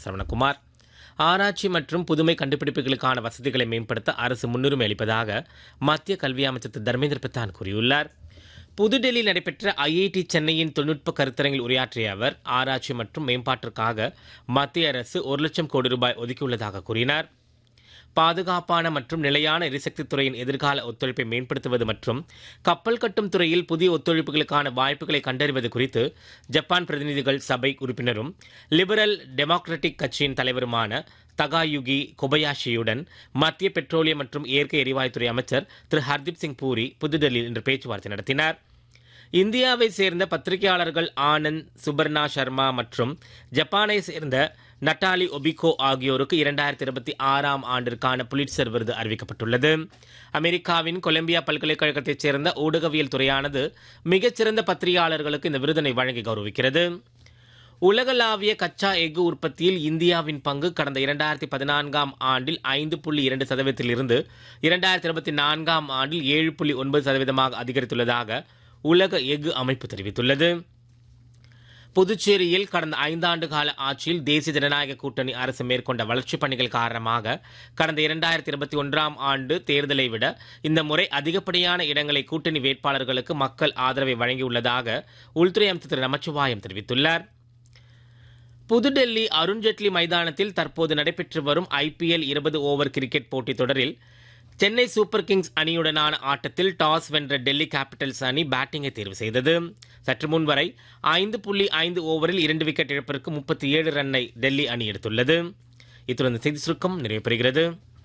சரவணகுமார் ஆராய்ச்சி மற்றும் புதுமை கண்டுபிடிப்புகளுக்கான வசதிகளை மேம்படுத்த அரசு முன்னுரிமை அளிப்பதாக மத்திய கல்வி அமைச்சர் திரு தர்மேந்திர பிரதான் கூறியுள்ளார் புதுடெல்லியில் நடைபெற்ற ஐஐடி சென்னையின் தொழில்நுட்ப கருத்தரங்கில் உரையாற்றிய அவர் ஆராய்ச்சி மற்றும் மேம்பாட்டிற்காக மத்திய அரசு ஒரு லட்சம் கோடி ரூபாய் ஒதுக்கியுள்ளதாக கூறினார் பாதுகாப்பான மற்றும் நிலையான எரிசக்தி துறையின் எதிர்கால ஒத்துழைப்பை மேம்படுத்துவது மற்றும் கப்பல் கட்டும் துறையில் புதிய ஒத்துழைப்புகளுக்கான வாய்ப்புகளை கண்டறிவது குறித்து ஜப்பான் பிரதிநிதிகள் சபை உறுப்பினரும் லிபரல் டெமோக்ராட்டிக் கட்சியின் தலைவருமான தகாயுகி கொபயாஷியுடன் மத்திய பெட்ரோலியம் மற்றும் இயற்கை எரிவாயுத்துறை அமைச்சர் திரு ஹர்தீப் சிங் பூரி புதுடெல்லியில் இன்று பேச்சுவார்த்தை நடத்தினார் இந்தியாவை சேர்ந்த பத்திரிகையாளர்கள் ஆனந்த் சுபர்ணா சர்மா மற்றும் ஜப்பானை சேர்ந்த நட்டாலி ஒபிகோ ஆகியோருக்கு இரண்டாயிரத்தி இருபத்தி ஆறாம் ஆண்டிற்கான புலிட்சர் விருது அறிவிக்கப்பட்டுள்ளது அமெரிக்காவின் கொலம்பியா பல்கலைக்கழகத்தைச் சேர்ந்த ஊடகவியல் துறையானது மிகச்சிறந்த பத்திரிகையாளர்களுக்கு இந்த விருதினை வழங்கி கௌரவிக்கிறது உலகளாவிய கச்சா எஃகு உற்பத்தியில் இந்தியாவின் பங்கு கடந்த இரண்டாயிரத்தி பதினான்காம் ஆண்டில் ஐந்து புள்ளி இரண்டு சதவீதத்தில் இருந்து இரண்டாயிரத்தி இருபத்தி நான்காம் ஆண்டில் ஏழு புள்ளி ஒன்பது சதவீதமாக அதிகரித்துள்ளதாக உலக எஃகு அமைப்பு தெரிவித்துள்ளது புதுச்சேரியில் கடந்த ஐந்தாண்டு கால ஆட்சியில் தேசிய ஜனநாயக கூட்டணி அரசு மேற்கொண்ட வளர்ச்சிப் பணிகள் காரணமாக கடந்த இரண்டாயிரத்தி இருபத்தி ஒன்றாம் ஆண்டு தேர்தலை விட இந்த முறை அதிகப்படியான இடங்களை கூட்டணி வேட்பாளர்களுக்கு மக்கள் ஆதரவை வழங்கியுள்ளதாக உள்துறை அமைச்சர் திரு நமச்சிவாயம் தெரிவித்துள்ளார் புதுடெல்லி அருண்ஜேட்லி மைதானத்தில் தற்போது நடைபெற்று வரும் ஐபிஎல் இருபது ஓவர் கிரிக்கெட் போட்டித் தொடரில் சென்னை சூப்பர் கிங்ஸ் அணியுடனான ஆட்டத்தில் டாஸ் வென்ற டெல்லி கேபிட்டல்ஸ் அணி பேட்டிங்கை தேர்வு செய்தது சற்று முன் வரை ஐந்து புள்ளி ஐந்து ஓவரில் இரண்டு விக்கெட் இழப்பிற்கு முப்பத்தி ஏழு ரன்னை டெல்லி அணி எடுத்துள்ளது இத்துடன் இந்த செய்தி சுருக்கம் நிறைவு பெறுகிறது